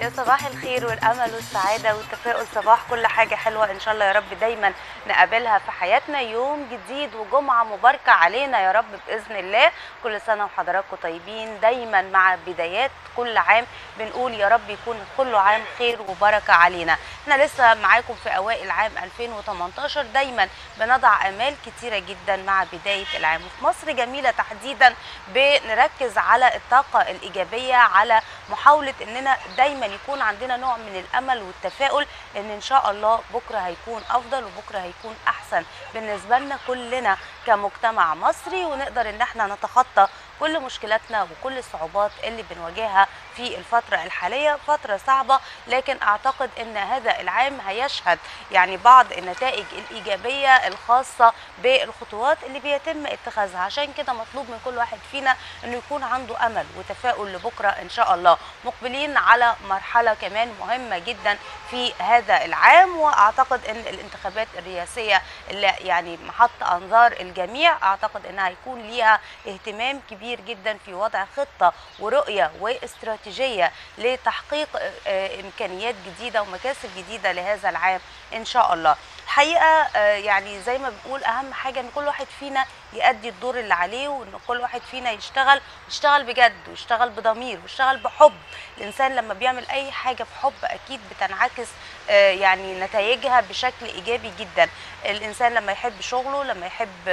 يا صباح الخير والامل والسعاده والتفاؤل صباح كل حاجه حلوه ان شاء الله يا رب دايما نقابلها في حياتنا يوم جديد وجمعه مباركه علينا يا رب باذن الله كل سنه وحضراتكم طيبين دايما مع بدايات كل عام بنقول يا رب يكون كله عام خير وبركه علينا احنا لسه معاكم في اوائل عام 2018 دايما بنضع امال كتيره جدا مع بدايه العام وفي مصر جميله تحديدا بنركز على الطاقه الايجابيه على محاوله اننا دايما يكون عندنا نوع من الامل والتفاؤل ان ان شاء الله بكره هيكون افضل وبكره هيكون احسن بالنسبه لنا كلنا كمجتمع مصري ونقدر ان احنا نتخطى كل مشكلاتنا وكل الصعوبات اللي بنواجهها في الفترة الحالية فترة صعبة لكن أعتقد أن هذا العام هيشهد يعني بعض النتائج الإيجابية الخاصة بالخطوات اللي بيتم اتخاذها عشان كده مطلوب من كل واحد فينا أنه يكون عنده أمل وتفاؤل لبكرة إن شاء الله مقبلين على مرحلة كمان مهمة جدا في هذا العام وأعتقد أن الانتخابات الرئاسية اللي يعني محط أنظار الجميع أعتقد أنها هيكون ليها اهتمام كبير جدا في وضع خطة ورؤية واستراتيجية لتحقيق إمكانيات جديدة ومكاسب جديدة لهذا العام إن شاء الله الحقيقة يعني زي ما بنقول أهم حاجة إن كل واحد فينا يأدي الدور اللي عليه وإن كل واحد فينا يشتغل يشتغل بجد ويشتغل بضمير ويشتغل بحب الإنسان لما بيعمل أي حاجة بحب أكيد بتنعكس يعني نتائجها بشكل إيجابي جدا الإنسان لما يحب شغله لما يحب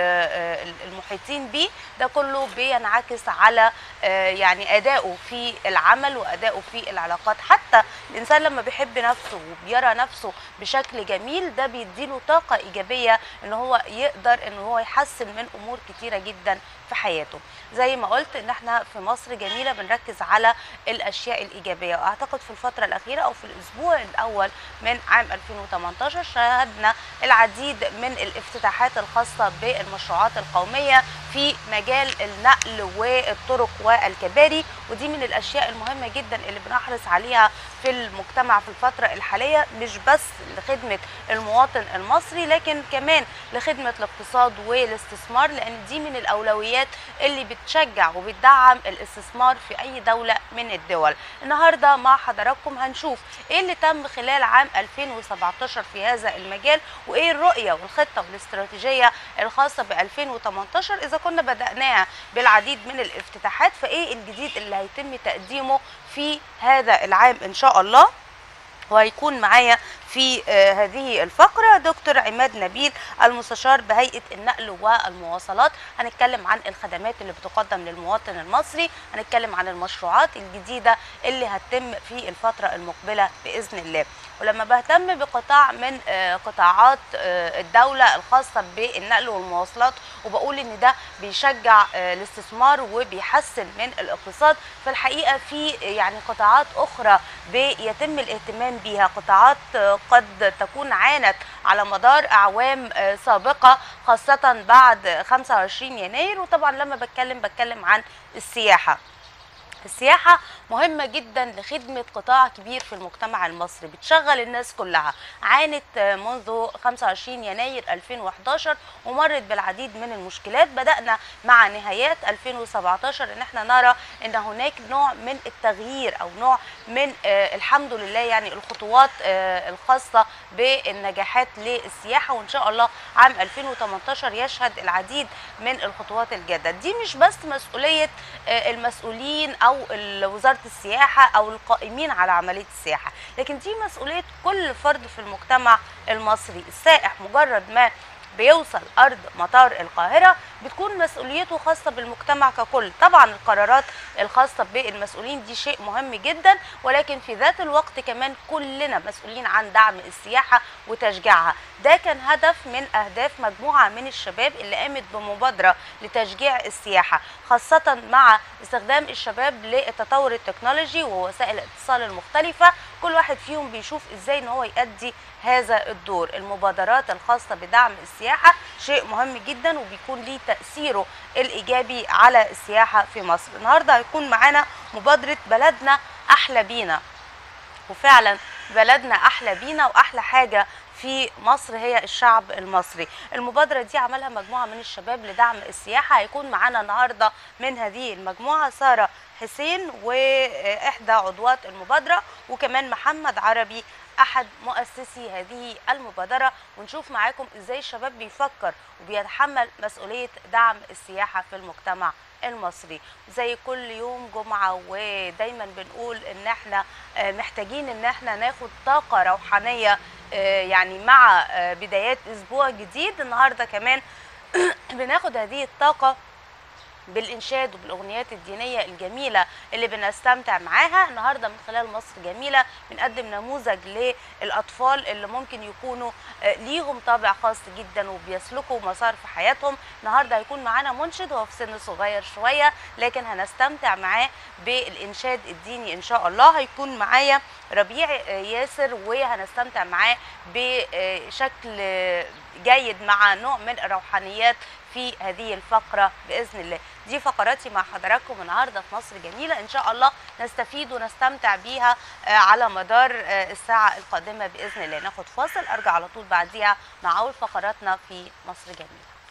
المحيطين بيه ده كله بينعكس على يعني أدائه في العمل وأدائه في العلاقات حتى الإنسان لما بيحب نفسه وبيرى نفسه بشكل جميل ده بيديله طاقة إيجابية إن هو يقدر إن هو يحسن من أمور كتيرة جدا في حياته زي ما قلت ان احنا في مصر جميله بنركز على الاشياء الايجابيه واعتقد في الفتره الاخيره او في الاسبوع الاول من عام 2018 شاهدنا العديد من الافتتاحات الخاصه بالمشروعات القوميه في مجال النقل والطرق والكباري ودي من الاشياء المهمه جدا اللي بنحرص عليها في المجتمع في الفتره الحاليه مش بس لخدمه المواطن المصري لكن كمان لخدمه الاقتصاد والاستثمار لان دي من الاولويات اللي بتشجع وبتدعم الاستثمار في اي دوله من الدول النهارده مع حضراتكم هنشوف ايه اللي تم خلال عام 2017 في هذا المجال وايه الرؤيه والخطه والاستراتيجيه الخاصه ب 2018 اذا كنا بداناها بالعديد من الافتتاحات فايه الجديد اللي هيتم تقديمه في هذا العام ان شاء الله وهيكون معايا في هذه الفقرة دكتور عماد نبيل المستشار بهيئة النقل والمواصلات هنتكلم عن الخدمات اللي بتقدم للمواطن المصري هنتكلم عن المشروعات الجديدة اللي هتتم في الفترة المقبلة بإذن الله ولما بهتم بقطاع من قطاعات الدولة الخاصة بالنقل والمواصلات وبقول ان ده بيشجع الاستثمار وبيحسن من الاقتصاد فالحقيقة في يعني قطاعات اخرى بيتم الاهتمام بيها قطاعات قد تكون عانت على مدار اعوام سابقه خاصه بعد 25 يناير وطبعا لما بتكلم بتكلم عن السياحه السياحة مهمة جدا لخدمة قطاع كبير في المجتمع المصري بتشغل الناس كلها عانت منذ 25 يناير 2011 ومرت بالعديد من المشكلات بدأنا مع نهايات 2017 ان احنا نرى ان هناك نوع من التغيير او نوع من آه الحمد لله يعني الخطوات آه الخاصة بالنجاحات للسياحة وان شاء الله عام 2018 يشهد العديد من الخطوات الجادة دي مش بس مسؤولية آه المسؤولين او وزاره السياحه او القائمين على عمليه السياحه لكن دي مسؤوليه كل فرد في المجتمع المصري السائح مجرد ما بيوصل ارض مطار القاهره بتكون مسؤوليته خاصه بالمجتمع ككل طبعا القرارات الخاصه بالمسؤولين دي شيء مهم جدا ولكن في ذات الوقت كمان كلنا مسؤولين عن دعم السياحه وتشجيعها ده كان هدف من اهداف مجموعه من الشباب اللي قامت بمبادره لتشجيع السياحه خاصه مع استخدام الشباب للتطور التكنولوجي ووسائل الاتصال المختلفه كل واحد فيهم بيشوف ازاي ان هو يؤدي هذا الدور المبادرات الخاصه بدعم السياحه شيء مهم جدا وبيكون ليه تاثيره الايجابي على السياحه في مصر النهارده هيكون معانا مبادره بلدنا احلى بينا وفعلا بلدنا احلى بينا واحلى حاجه في مصر هي الشعب المصري المبادرة دي عملها مجموعة من الشباب لدعم السياحة هيكون معانا النهاردة من هذه المجموعة سارة حسين وإحدى عضوات المبادرة وكمان محمد عربي أحد مؤسسي هذه المبادرة ونشوف معاكم إزاي الشباب بيفكر وبيتحمل مسؤولية دعم السياحة في المجتمع المصري زي كل يوم جمعة ودايما بنقول ان احنا محتاجين ان احنا ناخد طاقة روحانية يعني مع بدايات اسبوع جديد النهاردة كمان بناخد هذه الطاقة بالانشاد وبالاغنيات الدينيه الجميله اللي بنستمتع معاها النهارده من خلال مصر جميله بنقدم نموذج للاطفال اللي ممكن يكونوا ليهم طابع خاص جدا وبيسلكوا مسار في حياتهم النهارده هيكون معانا منشد هو في سن صغير شويه لكن هنستمتع معاه بالانشاد الديني ان شاء الله هيكون معايا ربيع ياسر وهنستمتع معاه بشكل جيد مع نوع من الروحانيات في هذه الفقرة بإذن الله دي فقراتي مع حضراتكم النهاردة في مصر جميلة إن شاء الله نستفيد ونستمتع بيها على مدار الساعة القادمة بإذن الله ناخد فاصل أرجع على طول بعديها مع أول فقراتنا في مصر جميلة